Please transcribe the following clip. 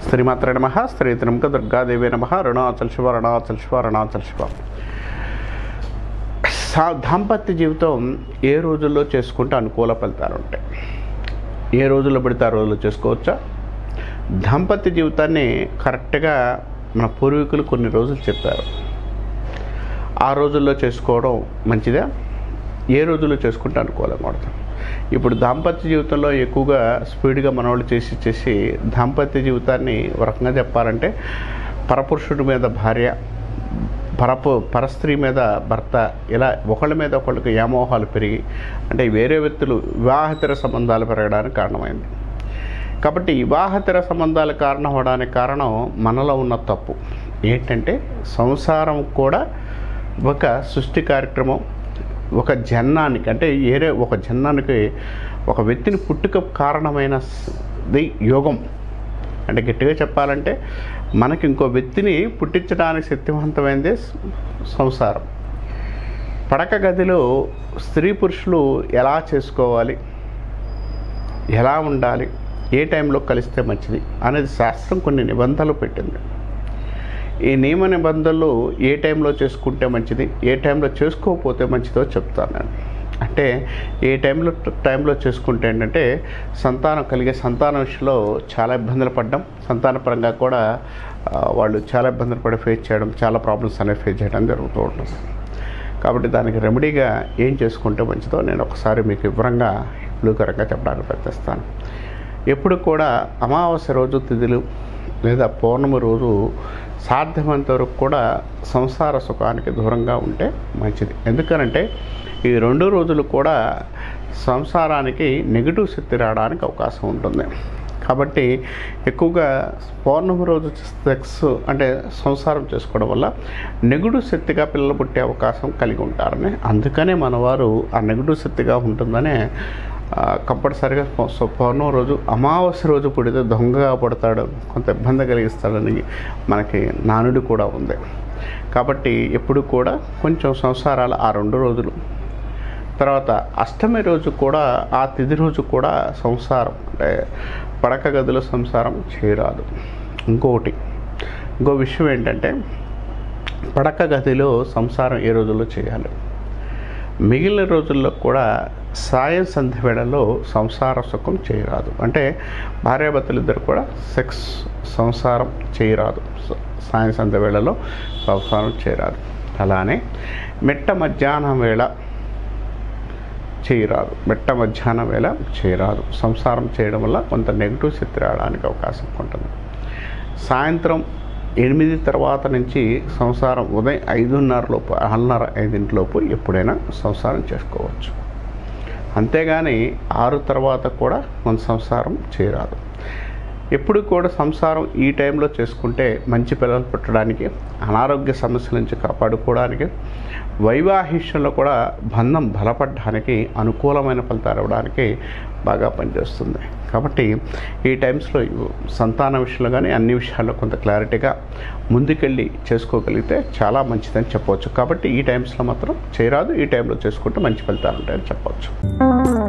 శ్రీమాత్ర నమ శ్రీ త్రిముఖ దుర్గాదేవి నమ రుణాచల్ శివ రుణాచల్ శివ రుణాచల్ శివ సా దాంపత్య జీవితం ఏ రోజుల్లో చేసుకుంటే అనుకూల ఫలితాలు ఉంటాయి ఏ రోజుల్లో పడితే ఆ రోజుల్లో చేసుకోవచ్చా దాంపత్య జీవితాన్ని కరెక్ట్గా మన పూర్వీకులు కొన్ని రోజులు చెప్పారు ఆ రోజుల్లో చేసుకోవడం మంచిదా ఏ రోజుల్లో చేసుకుంటే అనుకూలంగా పడతాం ఇప్పుడు దాంపత్య జీవితంలో ఎక్కువగా స్పీడ్గా మనవాళ్ళు చేసి చేసి దాంపత్య జీవితాన్ని ఒక రకంగా చెప్పాలంటే పరపురుషుడి మీద భార్య పరపు పరస్త్రీ మీద భర్త ఇలా ఒకళ్ళ మీద ఒకళ్ళకి వ్యామోహాలు పెరిగి అంటే వేరే వ్యక్తులు వివాహతర సంబంధాలు పెరగడానికి కారణమైంది కాబట్టి వివాహతర సంబంధాలు కారణం అవడానికి కారణం మనలో ఉన్న తప్పు ఏంటంటే సంసారం కూడా ఒక సృష్టి కార్యక్రమం ఒక జన్మానికి అంటే ఏరే ఒక జన్మానికి ఒక వ్యక్తిని పుట్టుక కారణమైన స్- ది యోగం అంటే గట్టిగా చెప్పాలంటే మనకి ఇంకో వ్యక్తిని పుట్టించడానికి శక్తివంతమైనదే స్- సంసారం పడక గదిలో స్త్రీ పురుషులు ఎలా చేసుకోవాలి ఎలా ఉండాలి ఏ టైంలో కలిస్తే మంచిది అనేది శాస్త్రం కొన్ని నిబంధనలు పెట్టింది ఈ నియమ నిబంధనలు ఏ టైంలో చేసుకుంటే మంచిది ఏ టైంలో చేసుకోకపోతే మంచిదో చెప్తాను నేను అంటే ఏ టైంలో టైంలో చేసుకుంటే ఏంటంటే సంతానం కలిగే సంతానం విషయంలో చాలా ఇబ్బందులు పడ్డం సంతానపరంగా కూడా ఆ, వాళ్ళు చాలా ఇబ్బందులు పడి ఫేస్ చేయడం చాలా ప్రాబ్లమ్స్ అనేవి ఫేస్ చేయడం జరుగుతూ ఉంటుంది కాబట్టి దానికి రెమెడీగా ఏం చేసుకుంటే మంచిదో నేను ఒకసారి మీకు వివరంగా విలువకరంగా చెప్పడానికి ప్రయత్నిస్తాను ఎప్పుడు కూడా అమావాస్య రోజు తిథులు లేదా పౌర్ణమి రోజు సాధ్యమైనంత వరకు కూడా సంసార సుఖానికి దూరంగా ఉంటే మంచిది ఎందుకనంటే ఈ రెండు రోజులు కూడా సంసారానికి నెగిటివ్ శక్తి రావడానికి అవకాశం ఉంటుంది కాబట్టి ఎక్కువగా పౌర్ణమి రోజు సెక్స్ అంటే సంసారం చేసుకోవడం వల్ల నెగిటివ్ శక్తిగా పిల్లలు పుట్టే అవకాశం కలిగి ఉంటారని అందుకనే మనవారు ఆ నెగిటివ్ శక్తిగా ఉంటుందనే ఆ, కంపల్సరిగా పౌ- సో పౌర్ణమి రోజు అమావాస్య రోజు పుడితే దొంగగా పుడతాడు కొంత ఇబ్బంది కలిగిస్తాడని మనకి నానుడి కూడా ఉంది కాబట్టి ఎప్పుడు కూడా కొంచెం సంసారాలు ఆ రెండు రోజులు తర్వాత అష్టమి రోజు కూడా ఆ తిథి రోజు కూడా సంసారం అంటే పడక గదిలో సంసారం చేయరాదు ఇంకొకటి ఇంకో విషయం ఏంటంటే పడక గదిలో సంసారం ఏ రోజుల్లో చేయాలి మిగిలిన రోజుల్లో కూడా సాయం సంధ్య వేళలో సంసార సుఖం చేయరాదు అంటే భార్యాభర్తలు ఇద్దరు కూడా సెక్స్ సంసారం చేయరాదు స- సాయం సంధ్య వేళలో సంసారం చేయరాదు అలానే మిట్ట మధ్యాహ్నం వేళ చేయరాదు మెట్ట మధ్యాహ్నం వేళ చేయరాదు సంసారం చేయడం వల్ల కొంత నెగిటివ్ శక్తి రావడానికి అవకాశం ఉంటుంది సాయంత్రం ఎనిమిది తర్వాత నుంచి సంసారం ఉదయం ఐదున్నర లోపు ఆరున్నర ఐదింటిలోపు ఎప్పుడైనా సంసారం చేసుకోవచ్చు అంతేగాని ఆరు తర్వాత కూడా మన సంసారం చేయరాదు ఎప్పుడు కూడా సంసారం ఈ టైంలో చేసుకుంటే మంచి పిల్లలు పుట్టడానికి అనారోగ్య సమస్యల నుంచి కాపాడుకోవడానికి వైవాహిష్యంలో కూడా బంధం బలపడడానికి అనుకూలమైన ఫలితాలు ఇవ్వడానికి బాగా పనిచేస్తుంది కాబట్టి ఈ టైమ్స్లో సంతాన విషయంలో కానీ అన్ని విషయాల్లో కొంత క్లారిటీగా ముందుకెళ్ళి చేసుకోగలిగితే చాలా మంచిదని చెప్పవచ్చు కాబట్టి ఈ టైమ్స్లో మాత్రం చేయరాదు ఈ టైంలో చేసుకుంటే మంచి ఫలితాలు ఉంటాయని చెప్పవచ్చు